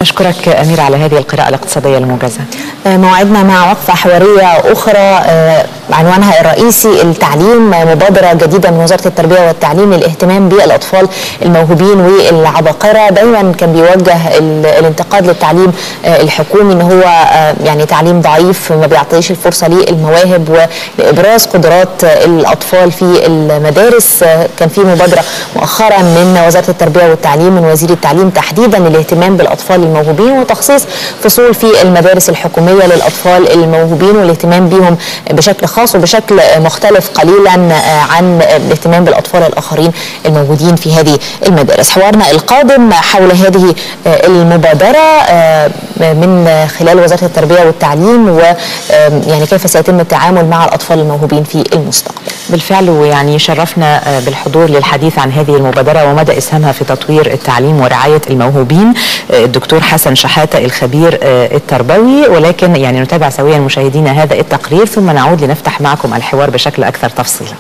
أشكرك أمير على هذه القراءة الاقتصادية الموجزة موعدنا مع وقفة حوارية أخرى عنوانها الرئيسي التعليم مبادرة جديدة من وزارة التربية والتعليم للاهتمام بالأطفال الموهوبين والعباقرة دايما كان بيوجه الانتقاد للتعليم الحكومي ان هو يعني تعليم ضعيف ما بيعطيش الفرصة للمواهب ولإبراز قدرات الأطفال في المدارس كان في مبادرة مؤخرا من وزارة التربية والتعليم من وزير التعليم تحديدا للاهتمام بالأطفال الموهوبين وتخصيص فصول في المدارس الحكومية للأطفال الموهوبين والاهتمام بهم بشكل خاص وبشكل مختلف قليلا عن الاهتمام بالأطفال الآخرين الموجودين في هذه المدارس حوارنا القادم حول هذه المبادرة من خلال وزارة التربية والتعليم ويعني كيف سيتم التعامل مع الأطفال الموهوبين في المستقبل بالفعل ويعني شرفنا بالحضور للحديث عن هذه المبادرة ومدى إسهامها في تطوير التعليم ورعاية الموهوبين الدكتور حسن شحاتة الخبير التربوي ولكن يعني نتابع سويا مشاهدينا هذا التقرير ثم نعود لنفتح معكم الحوار بشكل أكثر تفصيلا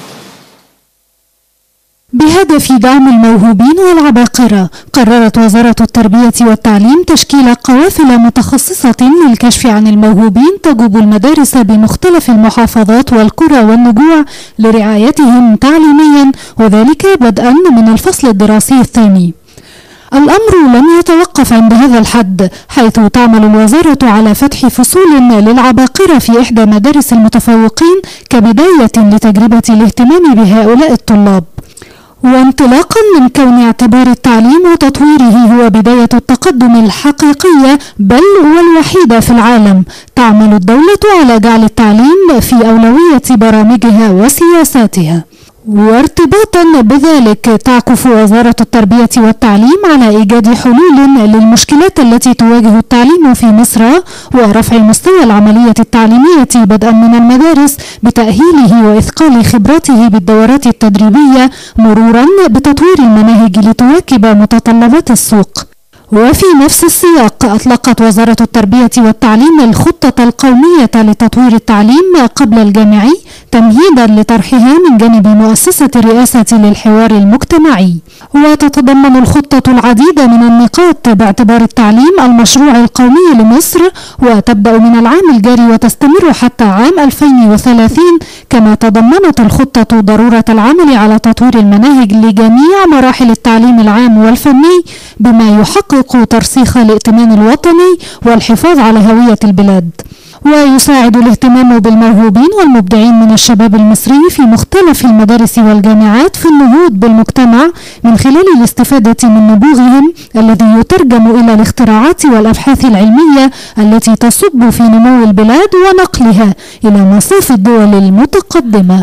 بهدف دعم الموهوبين والعباقرة قررت وزارة التربية والتعليم تشكيل قوافل متخصصة للكشف عن الموهوبين تجوب المدارس بمختلف المحافظات والقرى والنجوع لرعايتهم تعليميا وذلك بدءا من الفصل الدراسي الثاني الأمر لم يتوقف عند هذا الحد حيث تعمل الوزارة على فتح فصول للعباقرة في إحدى مدارس المتفوقين كبداية لتجربة الاهتمام بهؤلاء الطلاب وانطلاقا من كون اعتبار التعليم وتطويره هو بداية التقدم الحقيقية بل والوحيدة في العالم تعمل الدولة على جعل التعليم في أولوية برامجها وسياساتها وارتباطا بذلك تعكف وزارة التربية والتعليم على إيجاد حلول للمشكلات التي تواجه التعليم في مصر ورفع المستوى العملية التعليمية بدءا من المدارس بتأهيله وإثقال خبراته بالدورات التدريبية مرورا بتطوير المناهج لتواكب متطلبات السوق وفي نفس السياق أطلقت وزارة التربية والتعليم الخطة القومية لتطوير التعليم قبل الجامعي تمهيدا لطرحها من جانب مؤسسة الرئاسة للحوار المجتمعي وتتضمن الخطة العديد من النقاط باعتبار التعليم المشروع القومي لمصر وتبدأ من العام الجاري وتستمر حتى عام 2030 كما تضمنت الخطة ضرورة العمل على تطوير المناهج لجميع مراحل التعليم العام والفني بما يحقق يحقق ترسيخ الائتمان الوطني والحفاظ على هوية البلاد ويساعد الاهتمام بالموهوبين والمبدعين من الشباب المصري في مختلف المدارس والجامعات في النهوض بالمجتمع من خلال الاستفادة من نبوغهم الذي يترجم إلى الاختراعات والأبحاث العلمية التي تصب في نمو البلاد ونقلها إلى مصاف الدول المتقدمة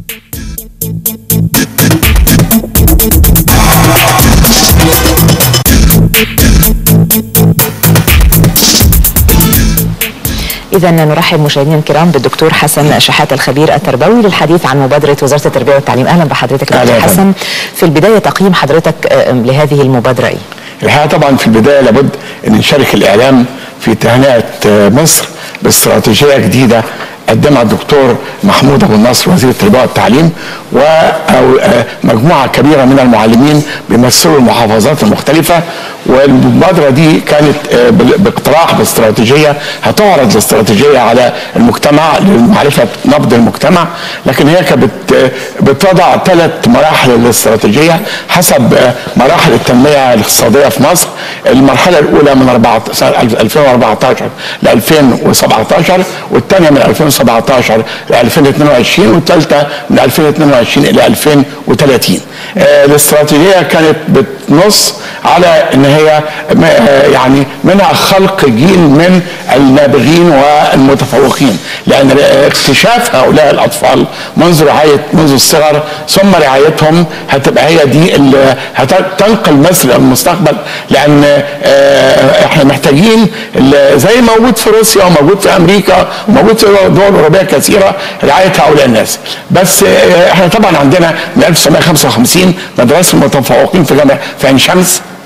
إذا نرحب مشاهدينا الكرام بالدكتور حسن شحات الخبير التربوي للحديث عن مبادرة وزارة التربية والتعليم أهلا بحضرتك دكتور حسن في البداية تقييم حضرتك لهذه المبادرة إيه؟ الحقيقة طبعا في البداية لابد أن نشارك الإعلام في تهنئة مصر باستراتيجية جديدة قدمها الدكتور محمود ابو النصر وزير التربيه والتعليم ومجموعه كبيره من المعلمين بيمثلوا المحافظات المختلفه والمبادره دي كانت باقتراح باستراتيجيه هتعرض الاستراتيجيه على المجتمع لمعرفه نبض المجتمع لكن هي كانت بتضع ثلاث مراحل للاستراتيجيه حسب مراحل التنميه الاقتصاديه في مصر المرحله الاولى من 2014 ل 2017 والثانيه من 2017 ل 2022 والثالثه من 2022 الى 2030 الاستراتيجيه كانت بتنص على ان هي يعني منها خلق جيل من النابغين والمتفوقين لان اكتشاف هؤلاء الاطفال منذ رعايه منذ الصغر ثم رعايتهم هتبقى هي دي اللي هتنقل مصر المستقبل لان احنا محتاجين زي موجود في روسيا وموجود في امريكا وموجود في دول اوروبيه كثيره رعايه هؤلاء الناس بس احنا طبعا عندنا من 1955 مدرسه المتفوقين في جامعه في عين شمس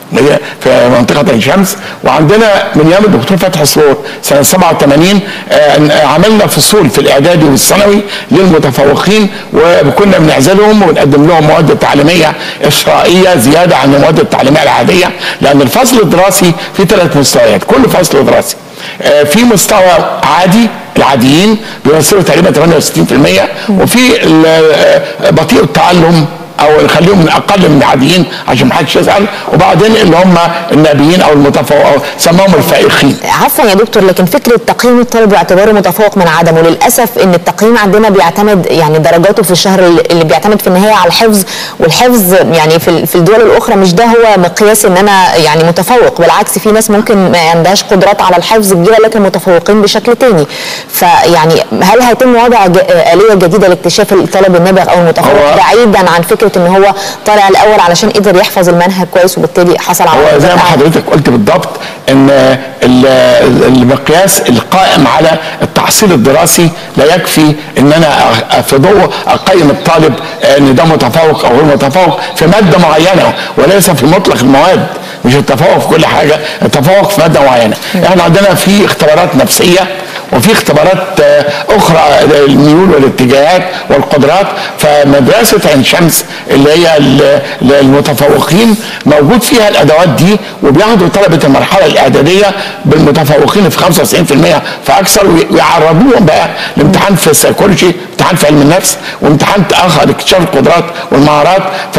في منطقه عين شمس وعندنا من ايام الدكتور فتحي سرور سنه 87 آه، عملنا فصول في الاعدادي والثانوي للمتفوقين وكنا بنعزلهم ونقدم لهم مواد تعليميه اسرائيه زياده عن المواد التعليميه العاديه لان الفصل الدراسي فيه ثلاث مستويات كل فصل دراسي آه، في مستوى عادي العاديين بيمثلوا تقريبا 68% وفي ال- آه، بطيء التعلم او نخليهم من اقل من العاديين عشان ما حدش يسال وبعدين اللي هم النابيين او المتفوق أو سماهم الفائقين عفوا يا دكتور لكن فكره تقييم الطالب باعتباره متفوق من عدمه للاسف ان التقييم عندنا بيعتمد يعني درجاته في الشهر اللي بيعتمد في النهايه على الحفظ والحفظ يعني في في الدول الاخرى مش ده هو مقياس ان انا يعني متفوق بالعكس في ناس ممكن ما عندهاش قدرات على الحفظ كبيره لكن متفوقين بشكل تاني فيعني هل هيتم وضع ج- اليه جديده لاكتشاف الطالب النابغ او المتفوق هو- بعيدا عن فكره ان هو طالع الاول علشان قدر يحفظ المنهج كويس وبالتالي حصل على هو زي درجات ما أعلى؟ حضرتك قلت بالضبط ان ال- المقياس القائم على التحصيل الدراسي لا يكفي ان انا أ- في ضوء اقيم الطالب ان ده متفوق او غير متفوق في ماده معينه وليس في مطلق المواد مش التفوق في كل حاجه التفوق في ماده معينه احنا عندنا في اختبارات نفسيه وفي اختبارات آه، اخرى الميول والاتجاهات والقدرات فمدرسه عين شمس اللي هي ال- ال- المتفوقين موجود فيها الادوات دي وبياخدوا طلبه المرحله الاعداديه بالمتفوقين في 95% فاكثر وي- ويعرضوهم بقى لامتحان في السيكولوجي امتحان في علم النفس وامتحان اخر اكتشاف القدرات والمهارات ف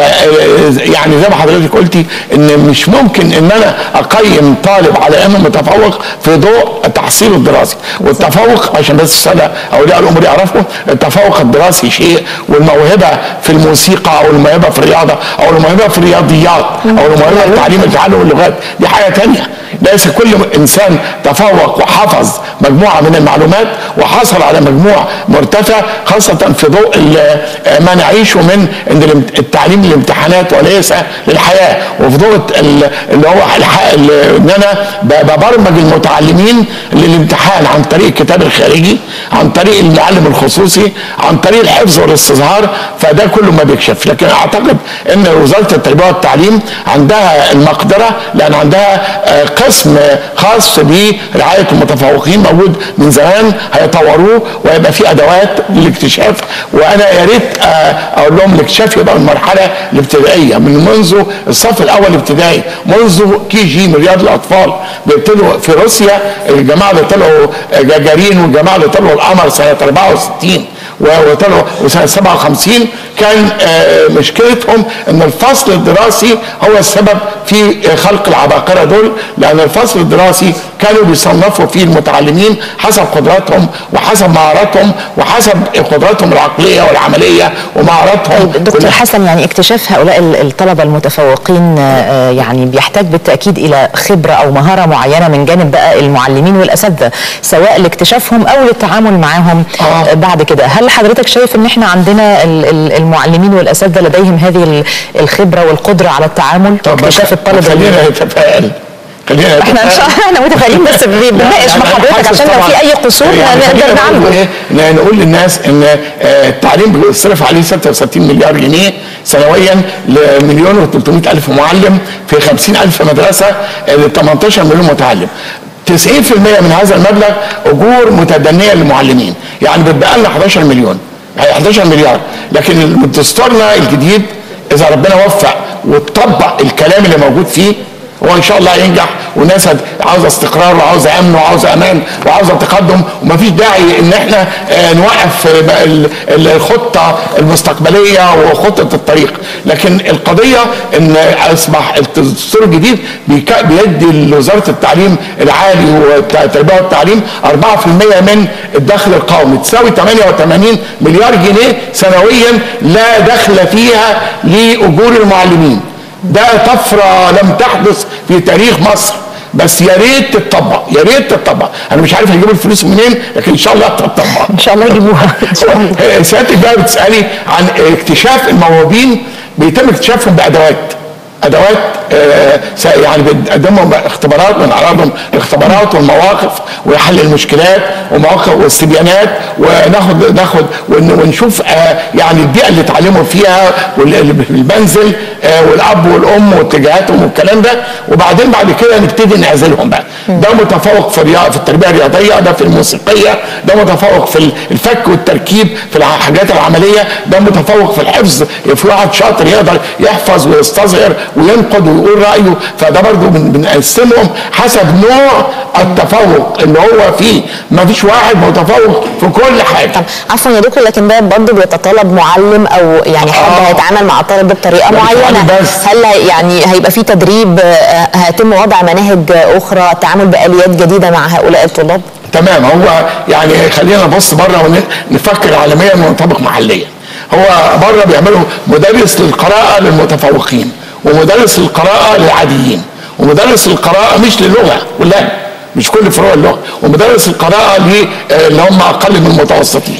يعني زي ما حضرتك قلتي ان مش ممكن ان انا اقيم طالب على انه متفوق في ضوء تحصيله الدراسي والتفوق عشان بس الساده اولياء الامور يعرفوا التفوق الدراسي شيء والموهبه في الموسيقى او الموهبه في الرياضه او الموهبه في الرياضيات او الموهبه في تعليم تعلم اللغات دي حاجه تانية ليس كل انسان تفوق وحفظ مجموعه من المعلومات وحصل على مجموع مرتفع خاصه في ضوء ال- ما نعيشه من ان الامت- التعليم للامتحانات وليس للحياه وفي ضوء ال- اللي هو الح- ال- ان انا ب- ببرمج المتعلمين للامتحان عن طريق الكتاب الخارجي عن طريق المعلم الخصوصي عن طريق الحفظ والاستظهار فده كله ما بيكشف لكن اعتقد ان وزاره التربيه والتعليم عندها المقدره لان عندها آه، قسم خاص برعايه المتفوقين موجود من زمان هيطوروه ويبقى فيه ادوات للاكتشاف وانا يا ريت آه، اقول لهم الاكتشاف يبقى من المرحله الابتدائيه من منذ الصف الاول الابتدائي منذ كي جي من رياض الاطفال بيبتدوا في روسيا الجماعه اللي طلعوا جاجارين والجماعه اللي طلعوا القمر سنه 64 و- وطلعوا وسنه 57 كان آه، مشكلتهم ان الفصل الدراسي هو السبب في آه، خلق العباقره دول لان الفصل الدراسي كانوا بيصنفوا فيه المتعلمين حسب قدراتهم وحسب مهاراتهم وحسب قدراتهم العقليه والعمليه ومهاراتهم طيب دكتور كلها. حسن يعني اكتشاف هؤلاء ال- الطلبه المتفوقين آه، يعني بيحتاج بالتاكيد الى خبره او مهاره معينه من جانب بقى المعلمين والاساتذه سواء لاكتشافهم او للتعامل معاهم آه. آه، بعد كده هل حضرتك شايف ان احنا عندنا ال- ال- المعلمين والاساتذه لديهم هذه ال- الخبره والقدره على التعامل طب واكتشاف الطالب ال- خلينا نتفائل خلينا احنا ان شاء الله احنا متفائلين بس بنناقش مع حضرتك عشان لو في اي قصور نقدر نعالجه نعالجه نقول للناس ان آه، التعليم بيصرف عليه 66 مليار جنيه سنويا لمليون و300 الف معلم في 50 الف مدرسه ل 18 مليون متعلم 90% من هذا المبلغ اجور متدنيه للمعلمين يعني بتبقى لنا 11 مليون يعني 11 مليار لكن دستورنا الجديد اذا ربنا وفق وطبق الكلام اللي موجود فيه هو ان شاء الله هينجح والناس هت- عاوزه استقرار وعاوزه امن وعاوزه امان وعاوزه تقدم ومفيش داعي ان احنا آه، نوقف آه، بقى ال- ال- الخطه المستقبليه وخطه الطريق لكن القضيه ان اصبح الدستور الجديد بيك- بيدي لوزاره التعليم العالي والتربيه والتعليم 4% من الدخل القومي تساوي 88 مليار جنيه سنويا لا دخل فيها لاجور المعلمين ده طفره لم تحدث في تاريخ مصر بس يا ريت تتطبق يا ريت تتطبق انا مش عارف هيجيبوا الفلوس منين لكن ان شاء الله تتطبق ان شاء الله يجيبوها ان شاء الله سيادتك بقى بتسالي عن اكتشاف الموهوبين بيتم اكتشافهم بادوات ادوات آه، س- يعني بنقدمهم اختبارات بنعرضهم الاختبارات والمواقف وحل المشكلات ومواقف والاستبيانات وناخد ناخد ون- ونشوف آه، يعني البيئه اللي اتعلموا فيها والمنزل والاب والام واتجاهاتهم والكلام ده وبعدين بعد كده نبتدي نعزلهم بقى ده متفوق في الرياضه في التربيه الرياضيه ده في الموسيقيه ده متفوق في الفك والتركيب في الحاجات العمليه ده متفوق في الحفظ في واحد شاطر يقدر يحفظ ويستصغر وينقد ويقول رايه فده برضه بن- بنقسمهم حسب نوع التفوق اللي هو فيه ما فيش واحد متفوق في كل حاجه طب عفوا يا دكتور لكن ده برضه بيتطلب معلم او يعني حد آه. هيتعامل مع الطالب ده بطريقه لا، مش معينه معلم بس. هل هي- يعني هيبقى في تدريب آه، هيتم وضع مناهج اخرى التعامل باليات جديده مع هؤلاء الطلاب تمام هو يعني خلينا نبص بره ونفكر عالميا ونطبق محليا هو بره بيعملوا مدرس للقراءة للمتفوقين ومدرس للقراءة للعاديين ومدرس للقراءة مش للغة كلها مش كل فروع اللغة ومدرس القراءة ل- آه، اللي هم أقل من المتوسطين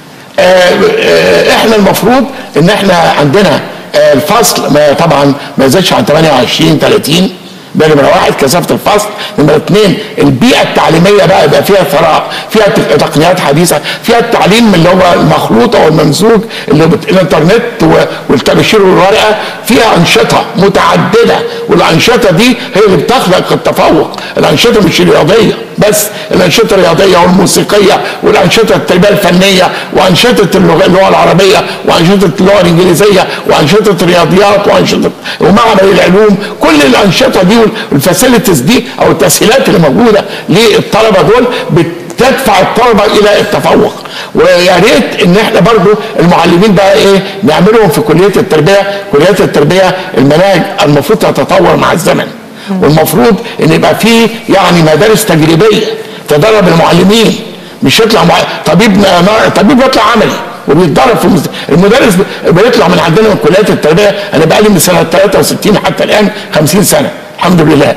آه، آه، احنا المفروض ان احنا عندنا آه، الفصل ما طبعا ما يزيدش عن 28 30 ده نمره واحد كثافه الفصل نمره اثنين البيئه التعليميه بقى يبقى فيها ثراء فيها تق- تقنيات حديثه فيها التعليم اللي هو المخلوط او الممزوج اللي بت... الانترنت و- والتبشير والورقه فيها انشطه متعدده والانشطه دي هي اللي بتخلق التفوق الانشطه مش الرياضيه بس الانشطه الرياضيه والموسيقيه والانشطه التربيه الفنيه وانشطه اللغه, اللغة العربيه وانشطه اللغه الانجليزيه وانشطه الرياضيات وانشطه ومعمل العلوم كل الانشطه دي والفاسيلتيز دي او التسهيلات اللي موجوده للطلبه دول بتدفع الطلبه الى التفوق ويا ريت ان احنا برضو المعلمين بقى ايه نعملهم في كليه التربيه كليات التربيه المناهج المفروض تتطور مع الزمن والمفروض ان يبقى في يعني مدارس تجريبيه تدرب المعلمين مش يطلع مع... طبيب ما... طبيب يطلع عملي وبيتدرب في المست... المدرس ب- بيطلع من عندنا من كليات التربيه انا بقالي من سنه 63 حتى الان 50 سنه الحمد لله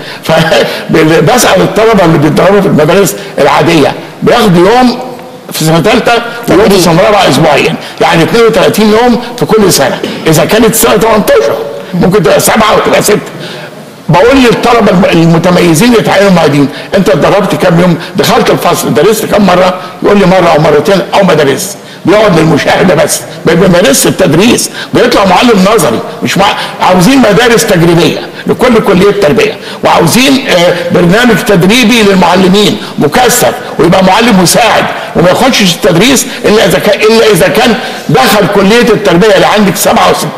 فبسال الطلبه اللي بيتدربوا في المدارس العاديه بياخدوا يوم في سنه ثالثه ويوم في سنه رابعه اسبوعيا يعني 32 يوم في كل سنه اذا كانت السنه 18 ممكن تبقى سبعه وتبقى سته بقول للطلبه الم- المتميزين اللي يتعينوا معيدين انت اتدربت كام يوم دخلت الفصل درست كام مره يقول لي مره او مرتين او ما درست بيقعد للمشاهده بس ما بيمارسش التدريس بيطلع معلم نظري مش مع... عاوزين مدارس تجريبيه لكل كليه تربيه وعاوزين آه، برنامج تدريبي للمعلمين مكثف ويبقى معلم مساعد وما ياخدش التدريس الا اذا كان الا اذا كان دخل كليه التربيه اللي عندك 67%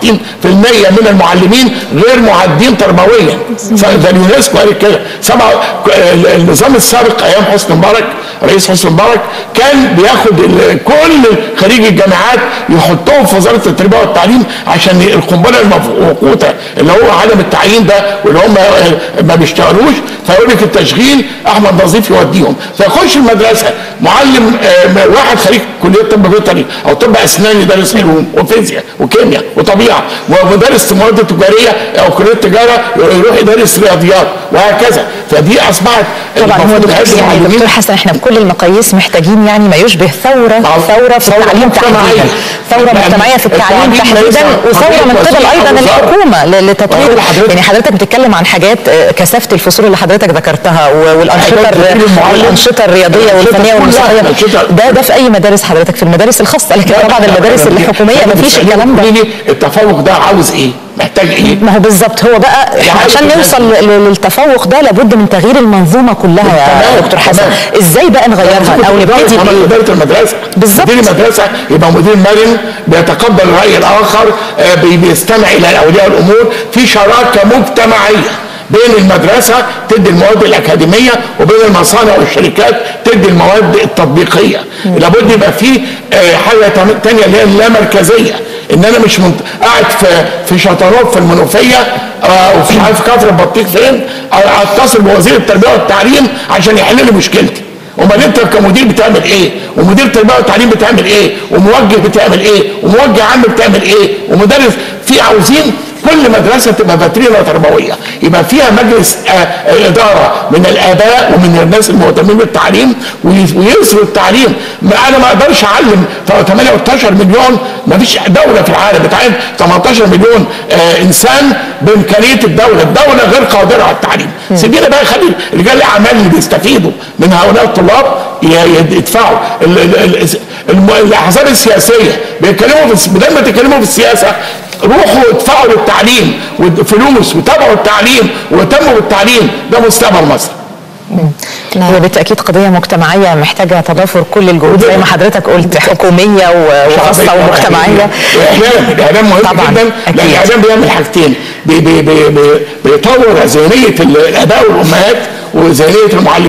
من المعلمين غير معدين تربويا ده اليونسكو قال كده سبعة النظام السابق ايام حسني مبارك رئيس حسني مبارك كان بياخد ال- كل خريج الجامعات يحطهم في وزاره التربيه والتعليم عشان القنبله الموقوته اللي هو عدم التعيين ده واللي هم ما بيشتغلوش فيقول لك التشغيل احمد نظيف يوديهم فيخش المدرسه معلم آه، واحد خريج كليه طب بيطري او طب اسنان يدرس علوم وفيزياء وكيمياء وطبيعه ومدرس مواد تجاريه او كليه تجاره يروح يدرس رياضيات وهكذا فدي اصبحت طبعا هو المفروض دكتور هذه يعني المعلمين دكتور حسن احنا بكل المقاييس محتاجين يعني ما يشبه ثوره آه، ثوره في ثورة التعليم مجتمعية. تحديدا ثوره لأن مجتمعيه في التعليم التعليم تحديدا ليس وثوره من قضية قبل وسيلة ايضا أو وزارة. الحكومه ل- لتطوير أقول لحضرتك. يعني حضرتك بتتكلم عن حاجات آه، كثافه الفصول اللي حضرتك ذكرتها و- والانشطه حاجات الر- تدريب المعلم. والانشطه الرياضيه الأنشطة والفنيه كلها، والموسيقيه الأنشطة. ده ده في اي مدارس حضرتك في المدارس الخاصه لكن طبعا المدارس الحكوميه ما فيش الكلام ده قولي لي التفوق ده عاوز ايه؟ محتاج ايه؟ ما هو بالظبط هو بقى احنا يعني عشان عايز نوصل ل- للتفوق ده لابد من تغيير المنظومه كلها يا تمام، دكتور حسن تمام. ازاي بقى نغيرها او نبتدي عمل بايه اداره المدرسه بالظبط. مدير المدرسه يبقى مدير مرن بيتقبل الراي الاخر آه، بي- بيستمع الى اولياء الامور في شراكه مجتمعيه بين المدرسه تدي المواد الاكاديميه وبين المصانع والشركات تدي المواد التطبيقيه لابد يبقى في آه، حاجه تم- تانية اللي هي اللامركزيه ان انا مش منت... قاعد في في شطرات في المنوفيه آه، وفي مش عارف كفر البطيخ فين آه، اتصل بوزير التربيه والتعليم عشان يحل لي مشكلتي امال انت كمدير بتعمل ايه ومدير تربيه وتعليم بتعمل ايه وموجه بتعمل ايه وموجه عام بتعمل ايه ومدرس في عاوزين كل مدرسه تبقى فاترينا تربويه يبقى فيها مجلس آه، آه، اداره من الاباء ومن الناس المهتمين بالتعليم وي- ويسروا التعليم ما انا ما اقدرش اعلم 18 مليون ما فيش دوله في العالم بتعلم 18 مليون آه، انسان بامكانيه الدوله الدوله غير قادره على التعليم سيبينا بقى خلي رجال الاعمال اللي بيستفيدوا من هؤلاء الطلاب ي- ي- يدفعوا ال- ال- ال- الم- الاحزاب السياسيه بيتكلموا في الس- بدل ما تتكلموا في السياسه روحوا ادفعوا للتعليم وفلوس وتابعوا التعليم واهتموا بالتعليم ده مستقبل مصر نعم. هي بالتاكيد قضيه مجتمعيه محتاجه تضافر كل الجهود زي ما حضرتك قلت حكوميه و- وخاصه ومجتمعيه الاعلام الاعلام مهم طبعاً، جدا أكيد. لان الاعلام بيعمل حاجتين بي بي بي بي بيطور ذهنيه الاباء والامهات وذهنيه المعلمين